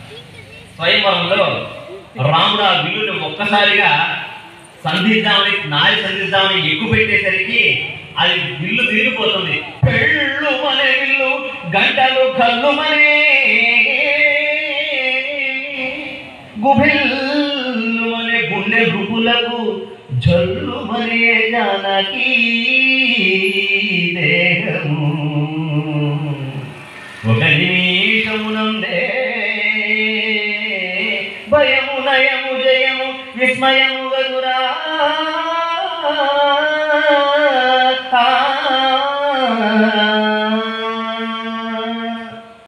స్వయంవరంలో రాముడు ఆ విల్లుని ఒక్కసారిగా సంధిద్దామని నారి సంధిద్దామని ఎక్కువ పెట్టేసరికి అది విల్లు విరిగిపోతుంది పెళ్ళు మనే విల్లు గంటలు కళ్ళు మనే గుభిల్లు మనే గుండె గుపులకు జల్లు మనే జానకి దేహము ఒక నిమిషమునందే భయము నయము జయము విస్మయము గదురా ఆ